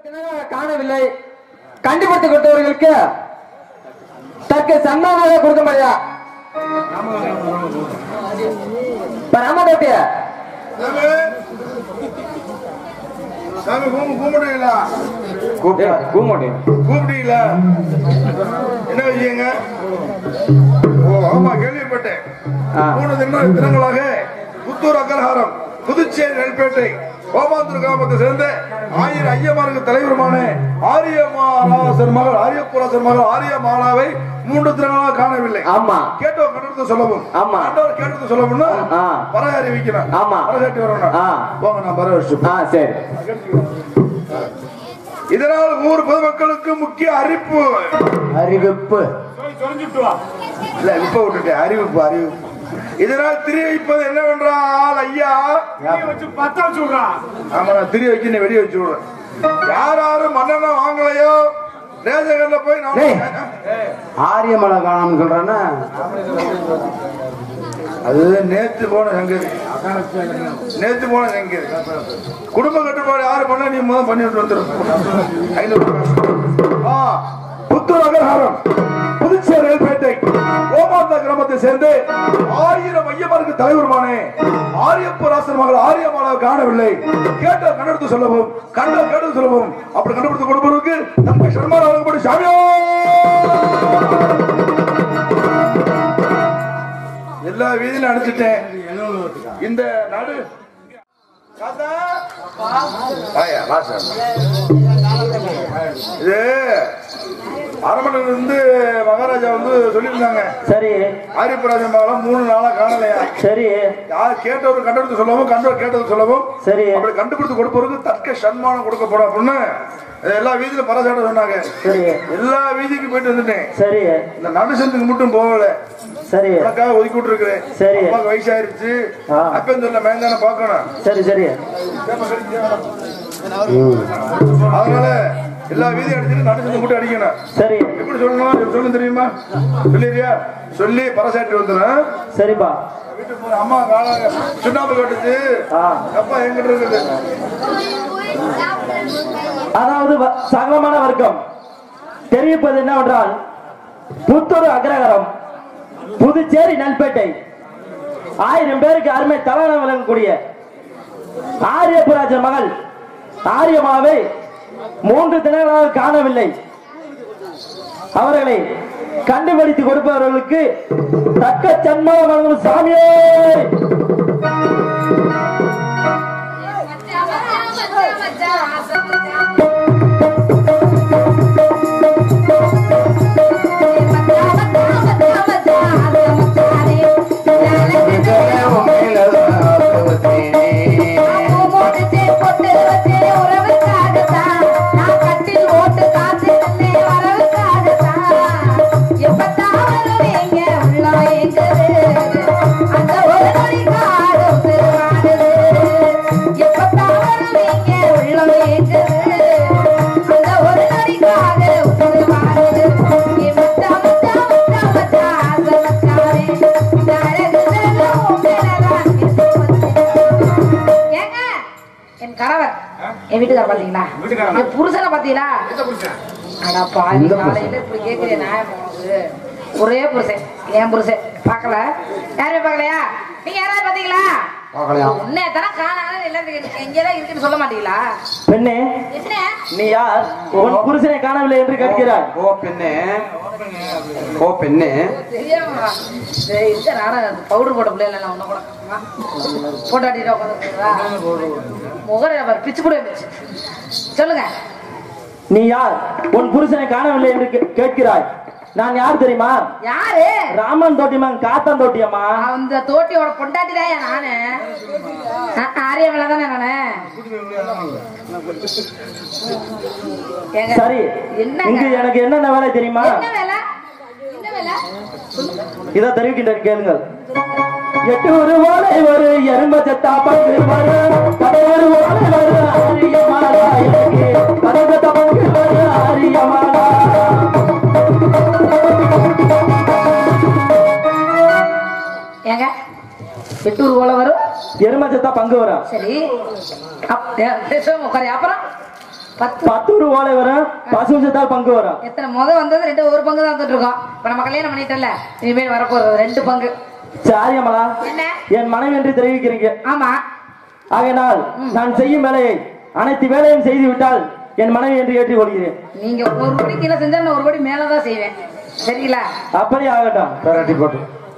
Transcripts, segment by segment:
தினங்களாக காணவில்லை கண்டுபிடித்து கொடுத்தவர்களுக்கு தக்க சன்மானமாக கொடுக்கும்படியா ராமதோட்டிய சாமி சாமி கூம கூப்பிடுறீங்களா கூமோட்டி கூப்பிட்டீங்களா என்ன விஷயங்க ஓ ஆமா கேள்விப்பட்டேன் ஆ. மூணு தின தினங்களாக புத்தூர் அக்கரஹாரம் புதுச்சேரி நெல்பேட்டை கோமாந்தூர் கிராமத்தை சேர்ந்த ஆயிரம் ஐயமாருக்கு தலைவருமான ஆரியமாராசர் மகள் ஆரியப்புராசர் மகள் ஆரியமாலாவை மூன்று தினங்களாக காணவில்லை ஆமா கேட்டவர் கண்டது சொல்லவும் ஆமா. கண்டவர் கேட்டது சொல்லவும்னா ஆ. பற அறிவிக்கணும் ஆமா. பறகாட்டி வரணும் ஆ. போங்க நான் பற வச்சு ஆ சரி இதனால் ஊர் பொதுமக்களுக்கு முக்கிய அறிவிப்பு அறிவிப்பு இல்ல இப்ப விட்டுட்டேன் அறிவிப்பு அறிவிப்பு இதனால் திரி வைப்பது என்னவென்றால் ஐயா ஆமா நான் திரி வைக்க நீ வெடி வச்சு விடுறேன் யார் யாரும் மண்ணெண்ண வாங்கலையோ ரேஷன் கடையில போய் நான் டேய். ஆரியமலை காணாம சொல்றானா அது நேத்து போன சங்கதி நேத்து போன சங்கதி குடும்ப கட்டுப்பாடு யாரு பண்ண நீ முதல் பண்ணிட்டு வந்துடும் ஐநூறு ஆ, புத்தூர் அகர்ஹாரம் புதுச்சேரி ரயில்பேட்டை கோமாந்தா கிராமத்தை சேர்ந்து ஆயிரம் ஐயமாருக்கு தலைவருமானே ஆரியப்பராசர் மகள் ஆரியமாலாவை காணவில்லை கேட்ட கண்டெடுத்து சொல்லவும் கண்ட கேட்டு சொல்லவும் அப்படி கண்டுபிடித்து கொடுப்பதற்கு நம்ம சர்மா வழங்கப்படும் சாமியோ எல்லா வீதியிலும் அடிச்சிட்டேன் இந்த நடு தாத்தா. ஆயா, வா சார். இது அரமணில இருந்து மகாராஜா வந்து சொல்லியிருந்தாங்க சரி ஆரியப்பராஜன் மகளம் மூணு நாளா காணலையா சரி யார் கேட்டவர் கண்டுபிடித்து சொல்லவும் கண்டவர் கேட்டது சொல்லவும் சரி. அப்படி கண்டுபிடித்து கொடுப்பவருக்கு தக்க சன்மானம் கொடுக்கப்படும் அப்படின்னு எல்லா வீதியில பரசாட்ட சொன்னாங்க சரி எல்லா வீதிக்கும் போயிட்டு வந்துட்டேன் சரி இந்த நடுசத்துக்கு மட்டும் போகல சரி உனக்காக ஒதுக்கி விட்டுருக்கிறேன் சரி. அப்பாவுக்கு வயசாயிருச்சு ஆ. அப்பன்னு சொல்ல மேந்தான பார்க்கணும் சரி சரி அதனால எல்லா வீதியும் அடிச்சுட்டு நடுசத்து மட்டும் அடிக்கணும் சரி எப்படி சொல்லணும் எப்படி சொல்லணும் தெரியுமா சொல்லிடுறியா சொல்லி பரசாட்டி வந்துடும் சரிப்பா வீட்டுக்கு போற அம்மா கால சுண்ணாம்பு கட்டுச்சு ஆ. அப்பா எங்கிட்ட இருக்குது அதாவது வ- சகலமான வர்க்கம் தெரிவிப்பது என்னவென்றால் புத்தூர் அக்ரஹாரம் புதுச்சேரி நல்பேட்டை ஆயிரம் பேருக்கு அருமை தலைவனம் விளங்கக்கூடிய ஆரியபுராஜர் மகள் ஆரியமாவை மூன்று தினங்களாக காணவில்லை அவர்களை கண்டுபிடித்து கொடுப்பவர்களுக்கு தக்க சன்மானம் வழங்கும் சாமியே மச்சான் மச்சான் மச்சான் ஆசை மச்சான் ஏங்க என் கணவர் என் வீட்டுக்கார பாத்தீங்களா என் புருஷனை பாத்தீங்களா அடா பாவி காலையில இப்படி கேக்குறேன் நான் உனக்கு ஒரே புருஷன் என் புருஷன் பார்க்கல யாருமே பார்க்கலையா நீங்க யாராவது பாத்தீங்களா உன்னை தானே காணாத எல்லாம் எங்கேதான் இருக்குன்னு சொல்ல மாட்டீங்களா பெண்ணே என்ன நீ யார் உன் புருஷனை காணவில்லை என்று கேட்கிறாய் ஓ பெண்ணே ஓ பெண்ணே தெரியாம இந்த நாடகம் பவுடர் போட்ட பிள்ளைல நான் ஒண்ணு கூட வா. போட்டாட்டிட்டு உட்காந்து முகரை அவர் பிச்சு கூட பிச்சு சொல்லுங்க நீ யார் உன் புருஷனை காணவில்லை என்று கே- கேட்கிறாய் நான் யார் தெரியுமா யாரு ராமன் தோட்டியம்மா காத்தான் தோட்டியம்மா அந்த தோட்டியோட பொண்டாட்டி தான் நானு ஆரியமலை தானே நானு ஏங்க, சரி என்னங்க? இங்கு எனக்கு என்னென்ன வேலை தெரியுமா என்ன வேலை என்ன வேலை இதை தெரிவிக்கின்றேன் கேளுங்கள் எட்டு ஒரு ஓலை ஒரு எறும்ப செத்தா பங்கு வரு பதினோரு ஓலை ஒரு ஆரியமாலா எனக்கு பதினெட்டு பங்கு ஒரு ஆரியமாலா ஏங்க எட்டூர் ஓலை வரும் எருமை செத்தா பங்கு வரும் சரி அப்- ஏ, பேசாம உட்காரு அப்புறம் பத்து பத்து ஒரு ஓலை வரும் பசு செத்தால் பங்கு வரும் எத்தனை முத வந்தது ரெண்டு ஒரு பங்கு தான் வந்துட்டு இருக்கோம் இப்ப நம்ம கல்யாணம் பண்ணிட்டோம்ல இனிமேல் வரப்போறது ரெண்டு பங்கு சரி அமலா என்ன என் மனைவி என்று தெரிவிக்கிறீங்க ஆமா ஆகையினால் நான் செய்யும் வேலையை அனைத்து வேலையும் செய்து விட்டால் என் மனைவி என்று ஏற்றிக் கொள்கிறேன் நீங்க ஒரு படி கீழே செஞ்சா நான் ஒரு படி மேலதான் செய்வேன் சரிங்களா அப்படி ஆகட்டும் பேராட்டி போட்டு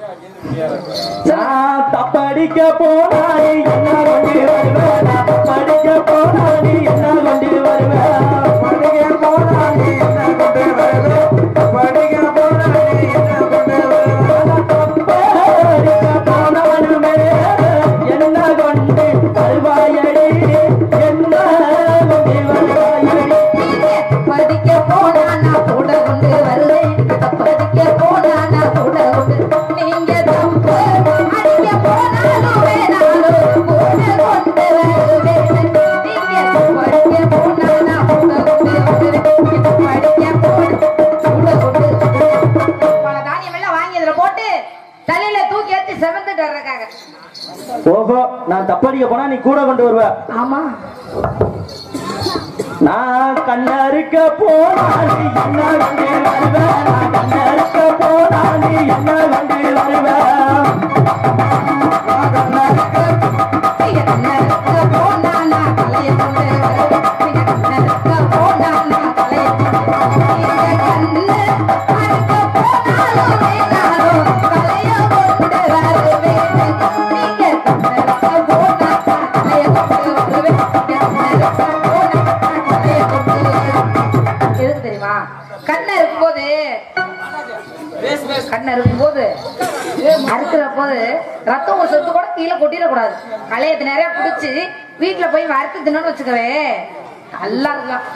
நான் தப்படிக்க போனாடி என்ன கொண்டு வருவேன் நான் தப்படிக்க போனாடி என்ன கொண்டு வருவேன் படிக்க போனாடி என்ன கொண்டு வருவேன் படிக்க போனாடி என்ன கொண்டு வருவேன் தப்படிக்க போனாலுமே என்ன கொண்டு வருவாயடி என்ன கொண்டு வருவாயடி படிக்க போனா நான் கூட கொண்டு வருவேன் படிக்க போனா நான் கூட கொண்டு நீங்க தப்பு அடிக்க போனாலும் வேணாலும் கூட கொண்டு வருவேன் நீங்க படிக்க போனா நான் கூட கொண்டு வருவேன் படிக்க போனா கூட கொண்டு பல தானியம் எல்லாம் வாங்கி இதுல போட்டு தலையில தூக்கி ஏத்தி செவந்துட்டு வர்றதுக்காக ஓஹோ நான் தப்படிக்க போனா நீ கூட கொண்டு வருவ ஆமா நான் கண்ணறுக்க போனாடி என்ன கொண்டு வருவேன் நான் கண்ணறுக்க போனாடி என்ன கொண்டு வருவேன் கண்ணறுக்க போனா நான் தலைய கொண்டு வருவேன் கண்ணறுக்க போனா நான் தலைய கொண்டு கண்ணு அறுக்க போனாலும் வேணாலும் தலைய கொண்டு வருவேன் நீங்க கண்ணறுக்க போனா நான் தலைய கொண்டு வருவேன் கண்ணறுக்க போனா நான் தலைய கொண்டு வருவேன் எதுக்கு தெரியுமா கண்ணை இருக்கும்போது கண்ணை இருக்கும்போது அறுக்கிற போது ரத்தம் ஒரு சொட்டு கூட கீழே கொட்டிடக்கூடாது களையத்தை நிறைய பிடிச்சி வீட்டுல போய் வறுத்து தின்னு வச்சுக்கவே நல்லா இருக்கலாம்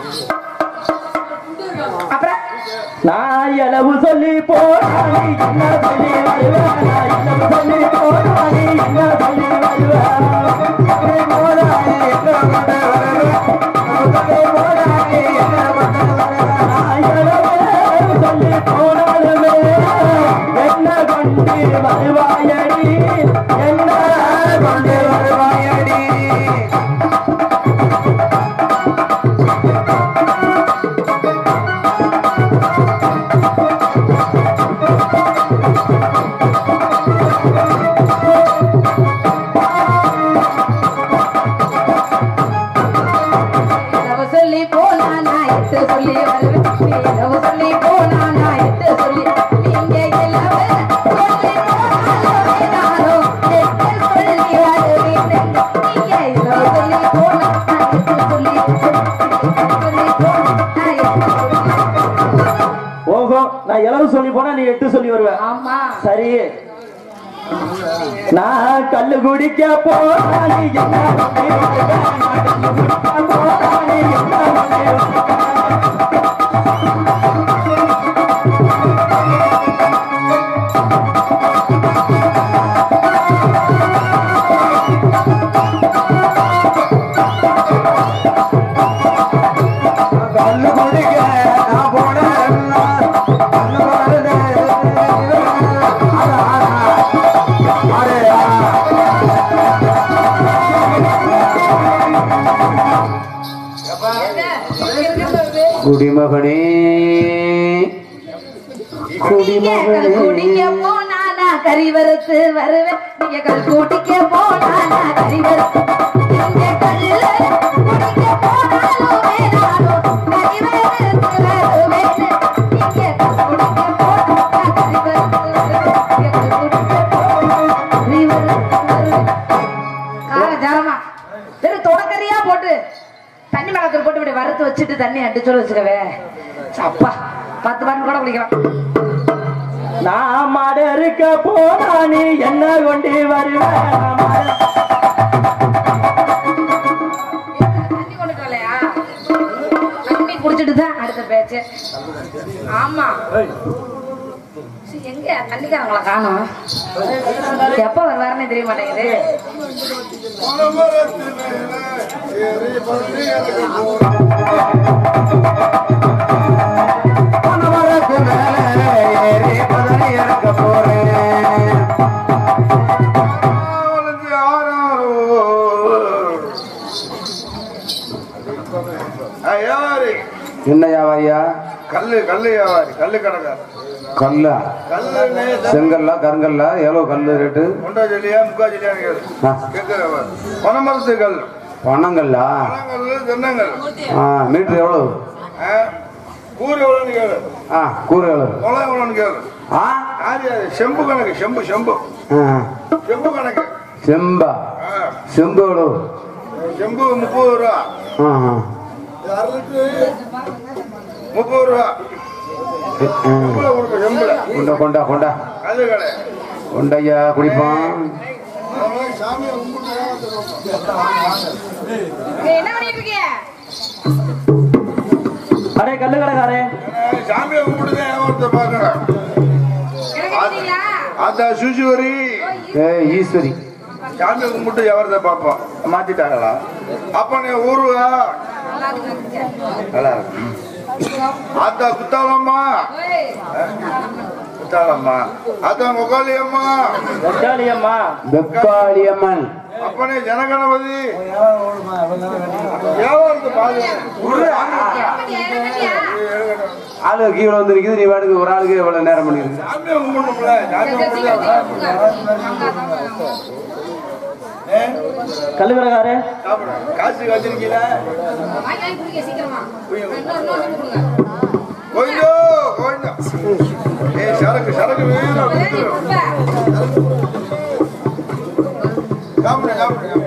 அப்புறம் நான் எலவு சொல்லி போனாடி என்ன சொல்லி வருவேன் நான் எலவு சொல்லி போனாடி என்ன சொல்லி வருவேன் போனாடி என்ன கொண்டு வருவேன் போனாடி என்ன கொண்டு வருவேன் நான் எலவு சொல்லி போனாலுமே என்ன கொண்டு வருவாயடி என்ன கொண்டு வருவாயடி இரவு சொல்லி போனா நான் எட்டு சொல்லி வருவேன் இரவு சொல்லி போனா நான் எட்டு சொல்லி நீங்க இளவு சொல்லி போனாலும் வேணாலும் எட்டு சொல்லி வருவேன் நீங்க இரவு சொல்லி போனா நான் எட்டு சொல்லி சொல்லி போனா நான் எட்டு சொல்லி ஓஹோ நான் எலவு சொல்லி போனா நீ எட்டு சொல்லி வருவ ஆமா சரி நான் கல்லு குடிக்க போனாடி என்ன கொண்டு வருவேன்? நான் கல்லு குடிக்க போனாடி என்ன கொண்டு வருவேன்? கல்லு குடிக்க நான் போனேன் கல்லு வருது அரே குடிமகனே கல் குடிக்க போனா நான் கறி வறுத்து வருவேன் நீங்க கல் குடிக்க போனா நான் கறி வறுத்து நீங்க கல்லு குடிக்க போனாலும் வேணாலும் கறி வறுத்து வருவேன் நீங்க கல் குடிக்க போனா நான் கறி வறுத்து வருவேன் நீங்க கல் குடிக்க போனா கறி வறுத்து வருவேன் கார ஜாரமா வெறும் தொடக்கறியா போட்டு தண்ணி மிளகாத்தூள் போட்டு இப்படி வறுத்து வச்சுட்டு தண்ணி அடிச்சோடு வச்சுக்கவே அப்பா பத்து பாட்டு கூட குடிக்கலாம் நான் மாடு இருக்க போனா நீ என்ன கொண்டு வருவேன் நான் மாடு- தண்ணி கொண்டுட்டு வரலையா தண்ணி குடிச்சிட்டு தான் அடுத்த பேச்சு ஆமா சரி, எங்க தண்ணிக்காரங்களை காணும் எப்ப வருவாருன்னு தெரிய மாட்டேங்குது பனமரத்து மேலே ஏறி பதனி இறக்க போறேன் வியாபாரி என்ன வியாபாரியா கல்லு கல்லு வியாபாரி கல்லு கடைக்கார் கல்லா கல்லு செங்கல்லா கருங்கல்லா எவ்வளோ கல்லு ரேட்டு ஒன்றா சொல்லியா முக்கா சொல்லியா கேளு ஆ, கேட்கிற வியாபாரி பனமரத்து கல் பணங்கல்லா பனங்கல்லு தென்னங்கல் ஆ மீட்டர் எவ்வளோ ஆ, கூறு எவ்வளோன்னு கேளு ஆ கூறு எவ்வளோ குளம் எவ்வளோன்னு கேளு ஆ யார் யாரு செம்பு கணக்கு செம்பு செம்பு ஆ, செம்பு கணக்கு செம்பா ஆ, செம்பு எவ்வளோ செம்பு முப்பது ரூபா ஆ ஆ. முப்பது ரூபா ஆ. செம்புல கொடுக்க செம்புல கொண்டா கொண்டா கொண்டா கல்லு கடை கொண்டையா குடிப்பான் சாமியை ஏய், என்ன பண்ணிட்டு இருக்கீங்க அடே கல்லு கடைக்காரே சாமியை கும்பிட்டு ஏமாத்த பாக்குறேன் எனக்கு கேட்டீங்களா அந்த சுசுவரி ஏய் ஈஸ்வரி சாமியை கும்பிட்டு எவரத பார்ப்போம் மாத்திட்டாங்களா அப்ப நீ ஊருவா நல்லா இருக்கு நல்லா இருக்கு அத்தா குத்தாலம்மா ஓய் குத்தாலம்மா அத்தா முகாலி அம்மா வெட்டாளி அம்மா வெக்காளி அம்மன் அப்பனே ஜனகணபதி வியாபாரத்தை பாரு என்னடியா ஆளு கீழே வந்து நிக்குது நீ பாட்டுக்கு ஒரு ஆளுக்கு எவ்வளவு நேரம் பண்ணிருக்கு சாமியை கும்பிடணும்ல சாமியை கல்லு கடைக்காரே சாப்பிட காசு வச்சிருக்கீங்களா வாங்கி வாங்கி குடிங்க சீக்கிரமா இன்னொரு நோட்டு கொடுங்க கோயிந்தோ கோயிந்தோ ஏய் சரக்கு சரக்கு வேணும் ஒரே நீ கொடுப்ப. சாப்பிடு சாப்பிடு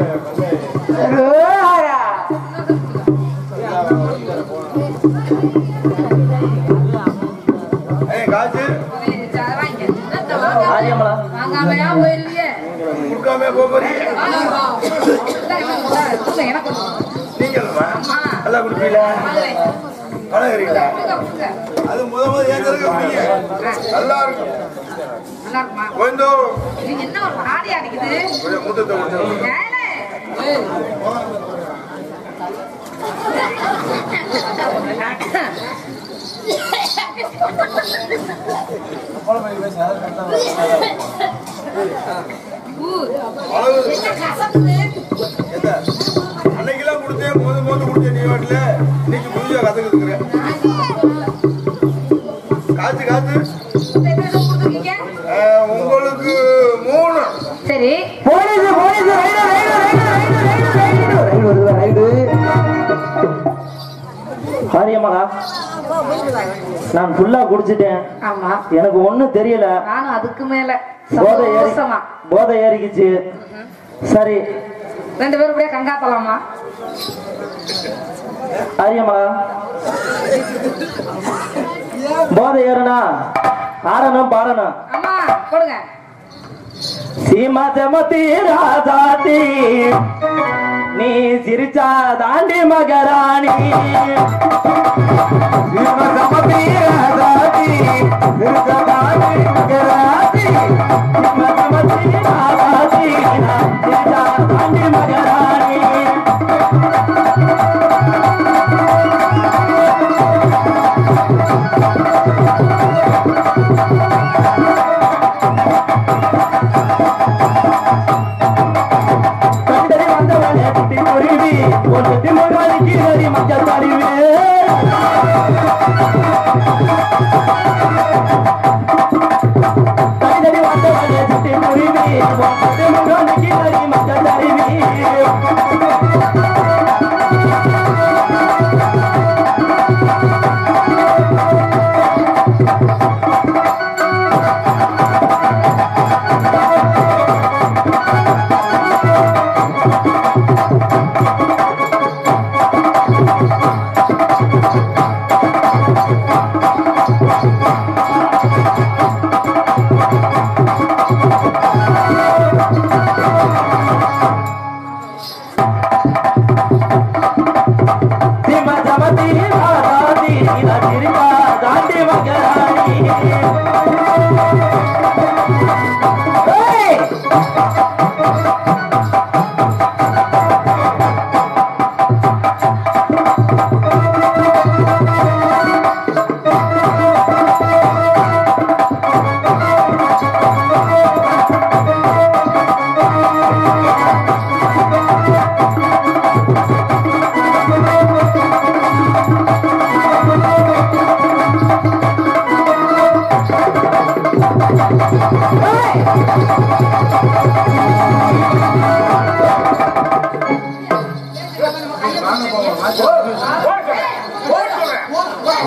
ஏய் காசு ஒரே சா- வாங்கிக்க. என்னத்த வாங்காம- ஆரியமலா வாங்காமையா போயிருவியே? கொடுக்காம போறீங்க வாங்க, வா. இந்தாங்க, இந்தாங்க, கொடுங்க, எனக்கு கொடுங்க. நீங்களுமா ஆமா. நல்லா குடிப்பீங்களா வாங்குறேன். பழகிறீங்களா கொடுங்க, கொடுங்க. அது முத முத ஏன் தரக்க குடிங்க நல்லா இருக்கும் நல்லா இருக்குமா? கோயிந்தோ நீங்க என்ன ஒரு ஆடி அடிக்குது கொஞ்சம் முத்தத்தை கொடுத்து ஏலே. ஊ, பழகுது என்ன கசக்குது? என்ன அன்னைக்கெல்லாம் கொடுத்தேன் போது போது கொடுத்தேன் நீ வாட்டில இன்னைக்கு புதுசா கத்துக்கிட்டு காத்து காத்து இப்ப எத்தனை தூரம் கொடுத்துருக்கீங்க? ஆஹ், உங்களுக்கு மூணு சரி police police raid raid raid raid raid raid வருது ரைடு ஆரியமலா நான் ஃபுல்லா குடிச்சிட்டேன் ஆமா எனக்கு ஒண்ணும் தெரியல நானும் அதுக்கு மேல போதை ஏறி சந்தோஷமா போதை ஏறிக்குச்சு சரி ரெண்டு பேரும் இப்படியே கங்காத்தலாமா ஆரியமலா போதை ஏறுனா ஆடணும் பாடணும் அம்மா கொடுங்க சீமா செமத்தி ராஜாத்தி நீ சிரிச்சா தாண்டி மகராணி சீமா செமத்தி ராஜாத்தி சிரிச்சா தாண்டி மகராணி சீமா செமத்தி ராஜாத்தி சிரிச்சா தாண்டி மகராணி கண்டறி வந்தவனே குட்டி குருவி ஒரு குட்டி முருகனுக்கு நரி மஞ்சள் தருவே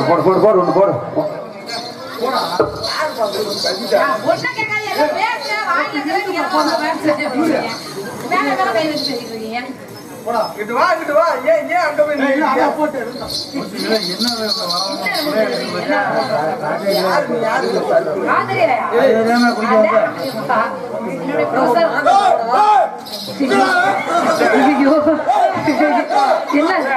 போடு போடு போடு ஒன்று போடு ஒண்ணு கேட்காது ஏதோ பேசுற வாயில கிளம்பி ஏதோ ஒண்ணு பேசுறீங்க. மேல மேல கை வச்சு பேசிட்டு இருக்கீங்க இங்கிட்டு வா இங்கிட்டு வா ஏன் ஏன் அங்க போய் நிக்கிறீங்க? யாரு நீ யாரு ஆதரியலையா? அதான் அப்படிப்பா. என்னுடைய professor. ஐயோ. என்ன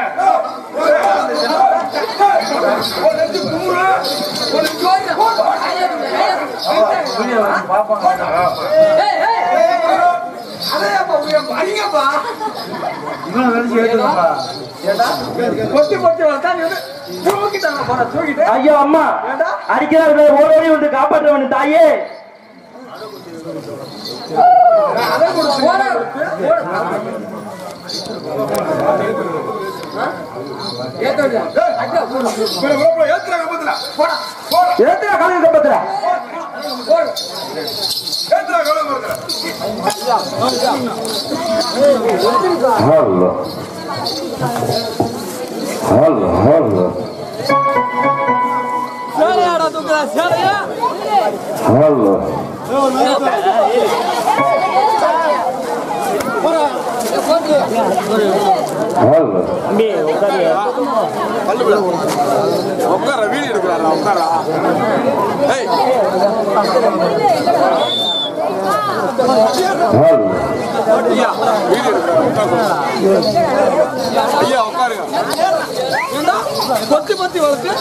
அதையாப்பா உயர்ப்பா அடிங்கப்பா ஏண்டா பொத்தி பொத்தி வளர்த்தா நீ வந்து தூக்கிட்டாங்க போற தூக்கிட்டு ஐயோ அம்மா ஏண்டா அடிக்கிறார்களே ஓடோடி வந்து காப்பாற்றவன் தாயே அதை கொடுத்து ஏத்துறாங்க பத்தில போடா போடா ஏத்துறா கலைஞர் கப்பத்துல ஏத்துறா கவலை பத்தில hello hello hello hello hello உட்கார வீடியோ எடுக்கிறாரா உட்காரா ஏய் ஹலோ ஐயா வீடியோ எடுக்கிறாரா ஐயா உட்காருங்க பொத்தி பொத்தி வளர்த்து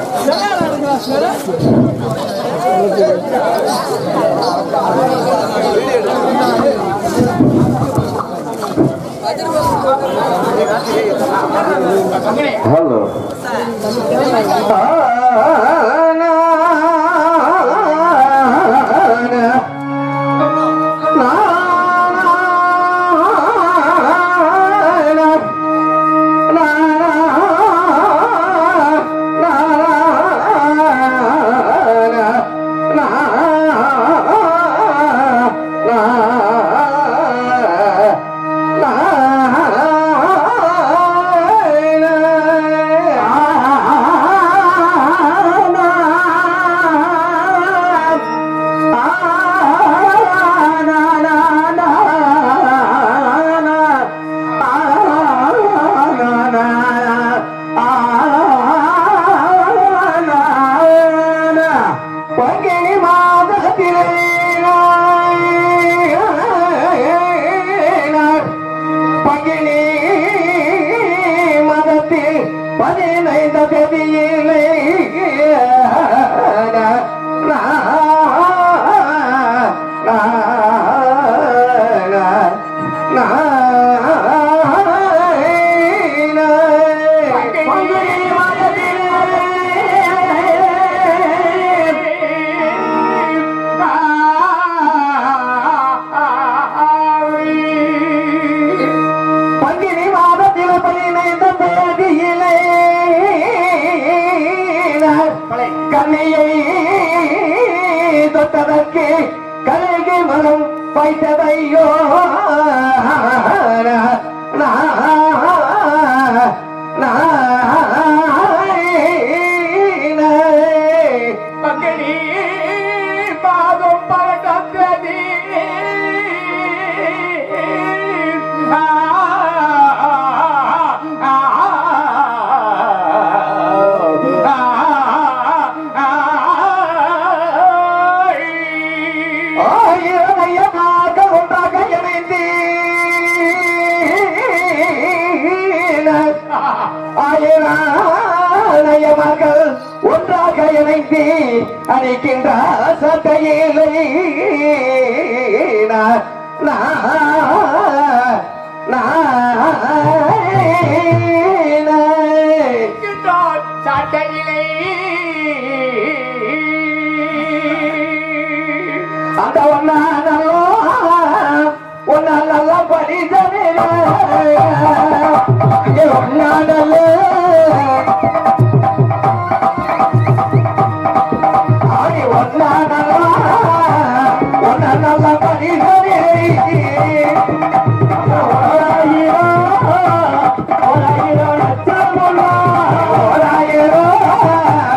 ஹலோ பங்கினி மாதத்திலே பங்கினி மதத்தில் பதினைந்த கதியிலே பங்கினி பங்கினி மாதத்தில் பதினைந்த தேதியிலே கண்ணியை தொட்டதற்கு கல்கி மனம் வைத்ததையோ பங்கினி மாதம் பழக்கத்ததி ஆயிரமையமாக ஒன்றாக இணைந்து ஆயிரமகள் ஒன்றாக இணைந்து அணைக்கின்ற சட்டையிலை சட்டையிலை அந்த ஒன்னா ஒன்னா நல்லா படித்தவே ஒன்னாடல ஆடி ஒன்னாடலா ஒன்னா நல்லா படித்தவே ஓராயிரம் ஓராயிரம் லட்சம் ஓராயிரம்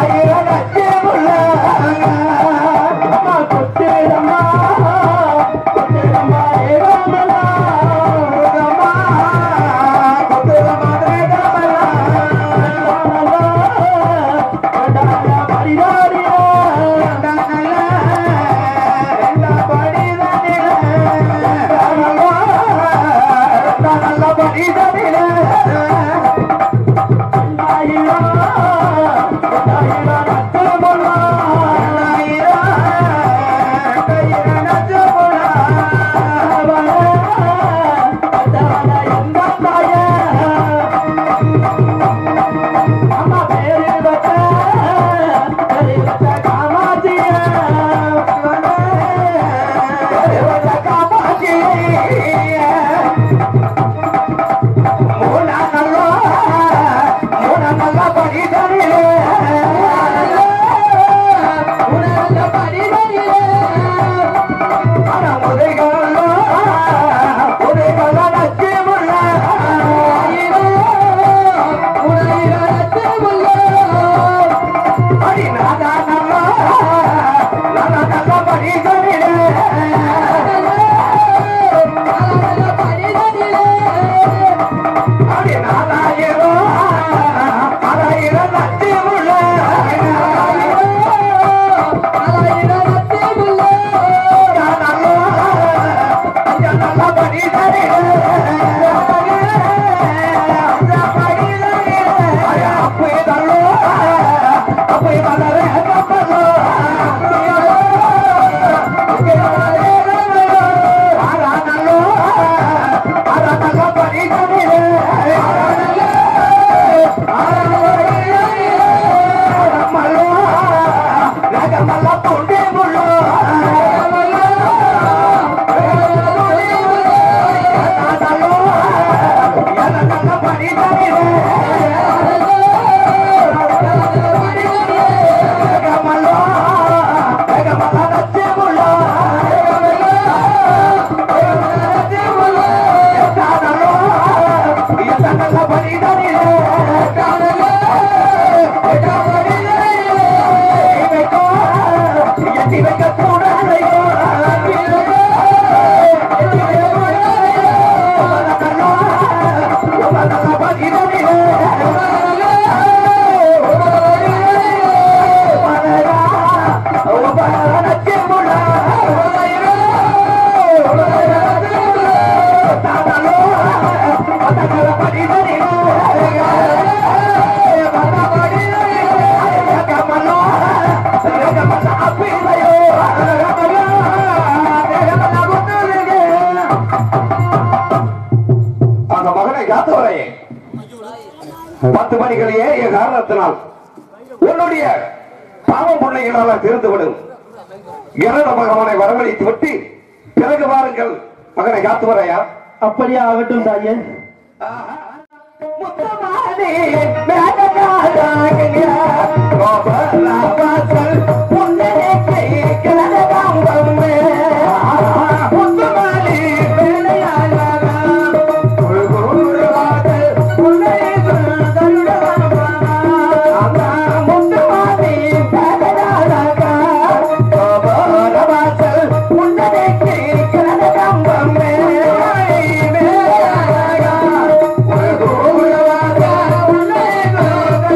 அந்த மகனை காத்தவரையே பத்து மணிகள் ஏறிய காரணத்தினால் உன்னுடைய பாவம் பிள்ளைகளால் திருந்துவிடும் இரண மகனை வரவழைத்து விட்டு பிறகு வாருங்கள் மகனை காத்துவரையா அப்படியே ஆகட்டும் தாயே உன்னதே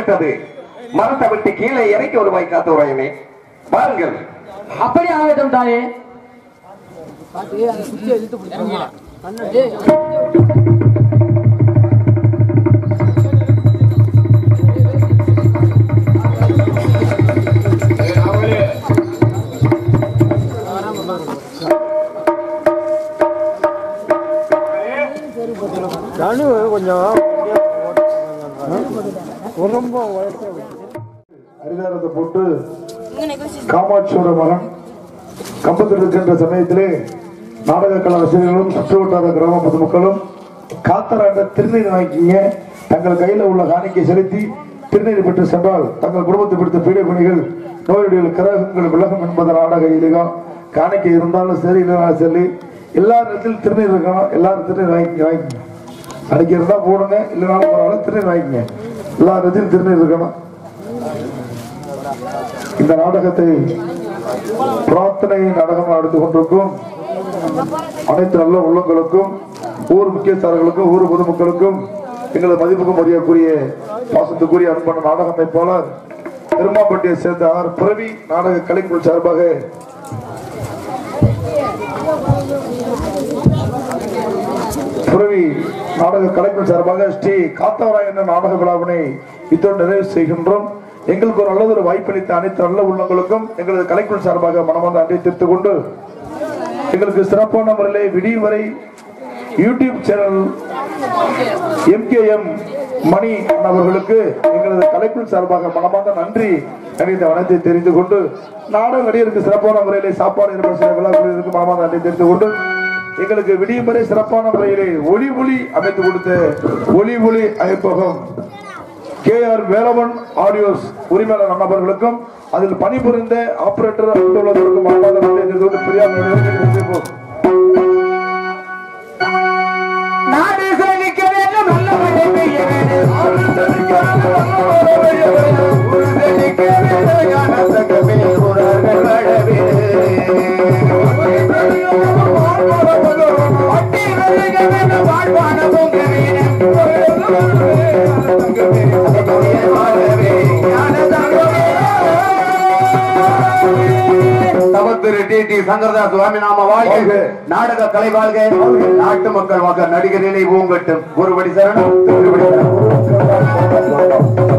விட்டது மரத்தை விட்டு கீழே இறக்கி ஒரு வாய் காத்து உரையனே பாருங்கள் அப்படி ஆகட்டும் தாயே அரிதாரத்தை போட்டு காமாட்சியோட மகன் கம்பத்தில் இருக்கின்ற சமயத்திலே நாடக கலை ரசிகர்களும் சுற்றுவட்டார கிராம பொதுமக்களும் காத்தராண்ட திருநீர் வாங்கிக்கிங்க தங்கள் கையில் உள்ள காணிக்கை செலுத்தி திருநீர் பெற்று சென்றால் தங்கள் குடும்பத்தை பிடித்த பீடை பணிகள் நோயுடைய கிரகங்கள் விலகும் என்பது நாடக இலகம் காணிக்கை இருந்தாலும் சரி இல்லைனாலும் சரி எல்லா இடத்திலும் திருநீர் இருக்கணும் எல்லாரும் திருநீர் வாங்கி வாங்கிக்கங்க அன்னைக்கு இருந்தா போடுங்க இல்லைனாலும் பரவாயில்ல திருநீர் வாங்கிக்கங்க எல்லா இடத்திலும் திருநீர் இருக்கணும் இந்த நாடகத்தை பிரார்த்தனை நாடகம் நடந்து கொண்டிருக்கும் அனைத்து நல்ல உள்ளங்களுக்கும் ஊர் முக்கியஸ்தர்களுக்கும் ஊர் பொதுமக்களுக்கும் எங்களது மதிப்புக்கும் மரியாதைக்குரிய பாசத்துக்குரிய அன்பான நாடக அமைப்பாளர் பெருமாப்பட்டியை சேர்ந்த ஆர் பிறவி நாடக கலைக்குழு சார்பாக புரவி நாடக கலைக்குழு சார்பாக ஸ்ரீ காத்தவராய் என்ற நாடக விழாவினை இத்தோடு நிறைவு செய்கின்றோம் எங்களுக்கு ஒரு நல்லதொரு வாய்ப்பளித்த அனைத்து நல்ல உள்ளங்களுக்கும் எங்களது கலைக்குழு சார்பாக மனமார்ந்த அன்றை தெரிவித்துக் கொண்டு எங்களுக்கு சிறப்பான முறையிலே விடியும் வரை யூடியூப் சேனல் எம்கேஎம் மணி அவர்களுக்கு எங்களது கலைக்குழு சார்பாக மனமார்ந்த நன்றி அறிந்த வனத்தை தெரிந்து கொண்டு நாடக நடிகருக்கு சிறப்பான முறையிலே சாப்பாடு ஏற்பாடு செய்த விழாக்குழுவிற்கு மனமார்ந்த நன்றி தெரிந்து கொண்டு எங்களுக்கு விடியும் வரை சிறப்பான முறையிலே ஒளி ஒளி அமைத்து கொடுத்த ஒளி ஒளி அமைப்பகம் கே ஆர் வேலவன் ஆடியோஸ் உரிமையாளர் நண்பர்களுக்கும் அதில் பணிபுரிந்த ஆபரேட்டர் அன்புள்ளவர்களுக்கும் மனமார்ந்த நன்றி தெரிந்து கொண்டு பெரியார் நடுவர்களுக்கு நன்றி போகும் நாடு செழிக்க வேண்டும் நல்ல மழை பெய்ய வேண்டும் ஊர் செழிக்க வேண்டும் ஞானத்தகமே குரல்கள் வாழவே ஒட்டி வருக வேண்டும் வாழ்வான பொங்கலே வாழவே தவத்திரு டி டி சங்கரதாஸ் சுவாமி நாம வாழ்க வாழ்க. நாடக கலை வாழ்க நாட்டு மக்கள் வாக்க நடிகர் நிலை பூங்கட்டும் ஒருபடி சரணம் திருபடி சரணம்